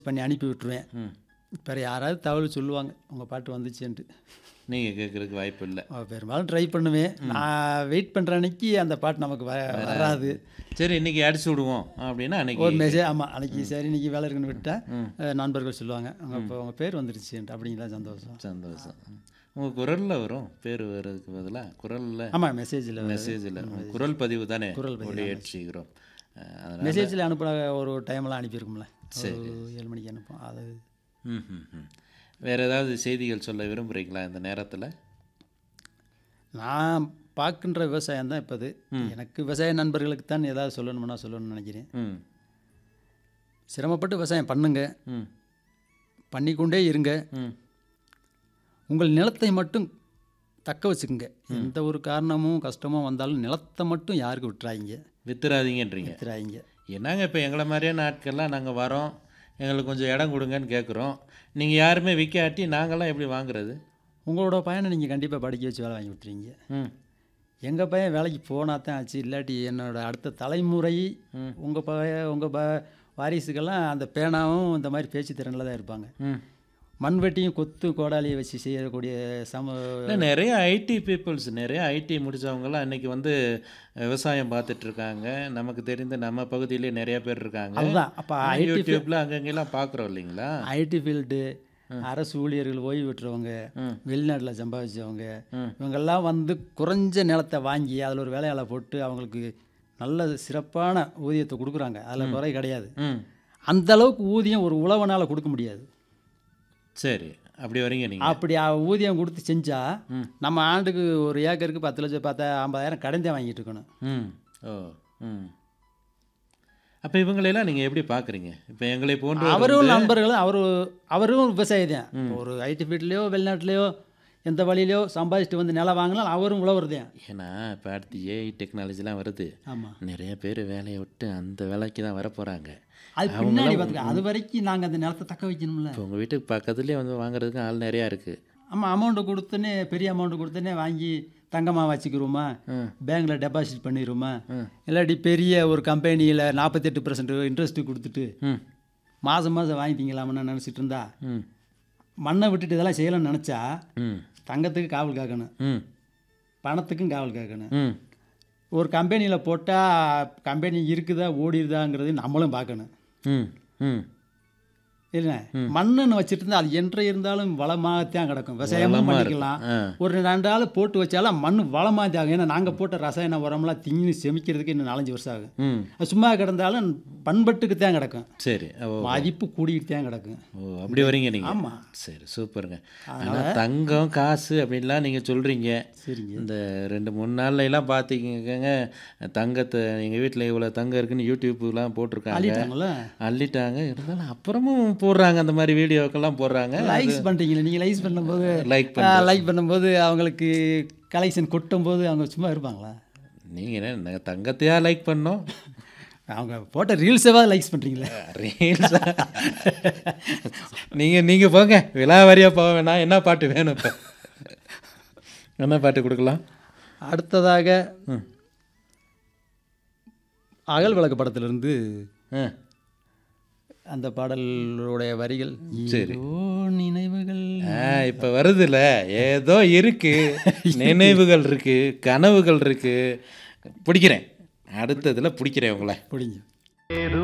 பண்ணி அனுப்பி விட்டுருவேன் ம் வேறு யாராவது தகவல் சொல்லுவாங்க உங்கள் பாட்டு வந்துச்சுன்ட்டு நீங்கள் கேட்குறதுக்கு வாய்ப்பு இல்லை அவ பெரும்பாலும் ட்ரை பண்ணுவேன் நான் வெயிட் பண்ணுற அன்னைக்கு அந்த பாட்டு நமக்கு வ வராது சரி இன்னைக்கு அடிச்சு விடுவோம் அப்படின்னா ஒரு அன்னைக்கு மெசேஜ் ஆமாம் அன்னைக்கு சரி இன்னைக்கு வேலை இருக்குன்னு விட்டால் அஹ், நண்பர்கள் சொல்லுவாங்க அவங்க இப்போ உங்கள் பேர் வந்துருச்சுன்ட்டு அப்படிங்களா சந்தோஷம் சந்தோஷம் உங்கள் குரலில் வரும் பேர் வர்றதுக்கு பதிலாக குரலில் ஆமாம் மெசேஜில் மெசேஜில் குரல் பதிவு தானே குரல் பதிவு ஒளியேற்றுகிறோம் அஹ், அதனால மெசேஜில் அனுப்புன ஒரு டைம்லாம் அனுப்பியிருக்கும்ல ஒரு ஏழு மணிக்கு அனுப்போம் அது ம் ம் ம் வேறு ஏதாவது செய்திகள் சொல்ல விரும்புகிறீங்களா இந்த நேரத்தில் நான் பார்க்கின்ற விவசாயம் தான் இப்போ இது எனக்கு விவசாய நண்பர்களுக்கு தான் ஏதாவது சொல்லணும்னா சொல்லணும்னு நினைக்கிறேன் ம் சிரமப்பட்டு விவசாயம் பண்ணுங்க ம் பண்ணிக்கொண்டே இருங்க ம் உங்கள் நிலத்தை மட்டும் தக்க வச்சுக்கோங்க எந்த ஒரு காரணமும் கஷ்டமும் வந்தாலும் நிலத்தை மட்டும் யாருக்கு விட்டுறாங்க வித்துறாதீங்கன்றீங்க விட்டுறாங்க என்னங்க இப்போ எங்களை மாதிரியான ஆட்கள்லாம் நாங்கள் வரோம் எங்களுக்கு கொஞ்சம் இடம் கொடுங்கன்னு கேட்குறோம் நீங்கள் யாருமே விற்காட்டி நாங்களாம் எப்படி வாங்குறது உங்களோட பையனை நீங்கள் கண்டிப்பாக படிக்க வச்சு வேலை வாங்கி விட்டுறீங்க ம் எங்கள் பையன் வேலைக்கு போனா தான் ஆச்சு இல்லாட்டி என்னோட அடுத்த தலைமுறை உங்கள் பையன் உங்கள் ப வாரிசுக்கெல்லாம் அந்த பேனாவும் இந்த மாதிரி பேச்சு திறனில் தான் இருப்பாங்க ம் மண்வெட்டியும் கொத்து கோடாலியை வச்சு செய்யக்கூடிய சம இல்லை நிறைய ஐடி பீப்புள்ஸ் நிறைய ஐடி முடிச்சவங்கலாம் இன்னைக்கு வந்து விவசாயம் பார்த்துட்டு இருக்காங்க நமக்கு தெரிந்த நம்ம பகுதியிலே நிறைய பேர் இருக்காங்க அதுதான் அப்போ ஐடி யூடியூப்ல அங்கங்கெல்லாம் பார்க்குறோம் இல்லைங்களா ஐடி ஃபீல்டு அரசு ஊழியர்கள் ஓய்வு பெற்றவங்க வெளிநாட்டில் சம்பாதிச்சவங்க இவங்கெல்லாம் வந்து குறைஞ்ச நிலத்தை வாங்கி அதில் ஒரு வேலையாளை போட்டு அவங்களுக்கு நல்ல சிறப்பான ஊதியத்தை கொடுக்குறாங்க அதில் குறை கிடையாது ம் அந்த அளவுக்கு ஊதியம் ஒரு உழவனால் கொடுக்க முடியாது சரி அப்படி வரீங்க நீங்கள் அப்படி அ- ஊதியம் கொடுத்து செஞ்சா நம்ம ஆண்டுக்கு ஒரு ஏக்கருக்கு பத்து லட்சம் பார்த்தா ஐம்பதாயிரம் கடந்தே வாங்கிட்டு இருக்கணும் ம் ஓ ம் அப்போ இவங்களெல்லாம் நீங்கள் எப்படி பார்க்குறீங்க இப்போ எங்களை போன்ற அவரும் நண்பர்களும் அவரு அவரும் விவசாயி தான் ஒரு ஐடி ஃபீல்ட்லேயோ வெளிநாட்டிலையோ எந்த வழியிலையோ சம்பாதிச்சுட்டு வந்து நிலம் வாங்கினாலும் அவரும் உழவர் தான் ஏன்னா இப்போ அடுத்து ஏஐ டெக்னாலஜிலாம் வருது ஆமாம் நிறைய பேர் வேலையை விட்டு அந்த வேலைக்கு தான் வர போகிறாங்க அது பின்னாடி பார்த்துக்க அது வரைக்கும் நாங்கள் அந்த நிலத்தை தக்க வைக்கணும்ல இப்போ உங்கள் வீட்டுக்கு பக்கத்துலேயே வந்து வாங்குறதுக்கு ஆள் நிறையா இருக்குது ஆமாம் அமௌண்ட்டு கொடுத்தோன்னே பெரிய அமௌண்ட்டு கொடுத்தோன்னே வாங்கி தங்கமாக வச்சுக்கிறோமா பேங்க்கில் டெபாசிட் பண்ணிடுவோமா இல்லாட்டி பெரிய ஒரு கம்பெனியில் நாற்பத்தெட்டு பர்சன்ட் இன்ட்ரெஸ்ட்டு கொடுத்துட்டு ம் மாதம் மாதம் வாங்கிட்டீங்களாம்னு நினச்சிட்டு இருந்தா ம் மண்ணை விட்டுட்டு இதெல்லாம் செய்யலாம்னு நினச்சா ம் தங்கத்துக்கு காவல் காக்கணும் ம் பணத்துக்கும் காவல் காக்கணும் ம் ஒரு கம்பெனியில் போட்டால் கம்பெனி இருக்குதா ஓடிடுதாங்கிறது நம்மளும் பார்க்கணும் ம் ம் இல்லை மண்ணுன்னு வச்சுட்டு இருந்தால் அது என்று இருந்தாலும் வளமாகத்தான் கிடக்கும் விவசாயமும் பண்ணிக்கலாம் ஆ ஒரு ரெண்டு ஆள் போட்டு வச்சாலும் மண் வளமாக தான் ஆகும் ஏன்னா நாங்கள் போட்ட ரசாயன உரம்லாம் திங்கி செமிக்கிறதுக்கு இன்னும் நாலஞ்சு வருஷம் ஆகும் ம் அது சும்மா கிடந்தாலும் பண்பட்டுக்கு தான் கிடக்கும் சரி ஓ மதிப்பு கூடிக்கிட்டு தான் கிடக்கும் ஓ அப்படி வரீங்க நீங்கள் ஆமாம் சரி சூப்பருங்க ஆனால் தங்கம் காசு அப்படின்லாம் நீங்கள் சொல்கிறீங்க சரிங்க இந்த ரெண்டு மூணு நாள்ல எல்லாம் பார்த்தீங்கங்க தங்கத்தை எங்கள் வீட்டில் இவ்வளோ தங்கம் இருக்குன்னு யூடியூப்லாம் போட்டிருக்காங்க அள்ளிட்டாங்களா அள்ளிட்டாங்க இருந்தாலும் அப்புறமும் போடுறாங்க அந்த மாதிரி வீடியோக்கெல்லாம் போடுறாங்க லைக்ஸ் பண்ணுறீங்களே நீங்கள் லைக்ஸ் பண்ணும்போது லைக் லைக் பண்ணும்போது அவங்களுக்கு கலெக்ஷன் கொட்டும் போது அவங்க சும்மா இருப்பாங்களா நீங்கள் என்ன தங்கத்தையா லைக் பண்ணோம் அவங்க போட்ட ரீல்ஸேவா லைக்ஸ் பண்ணுறீங்களே ரீல்ஸ் நீங்கள் நீங்கள் போங்க விலாவாரியாக போக வேணாம் என்ன பாட்டு வேணும் இப்போ என்ன பாட்டு கொடுக்கலாம் அடுத்ததாக ம். அகல் விளக்கு படத்திலிருந்து ஆ அந்த பாடலுடைய வரிகள் சரி. ஏதோ நினைவுகள் ஆ இப்போ வருதுல்ல ஏதோ இருக்கு நினைவுகள் இருக்கு கனவுகள் இருக்கு பிடிக்கிறேன் அடுத்ததில் பிடிக்கிறேன் உங்களை பிடிங்க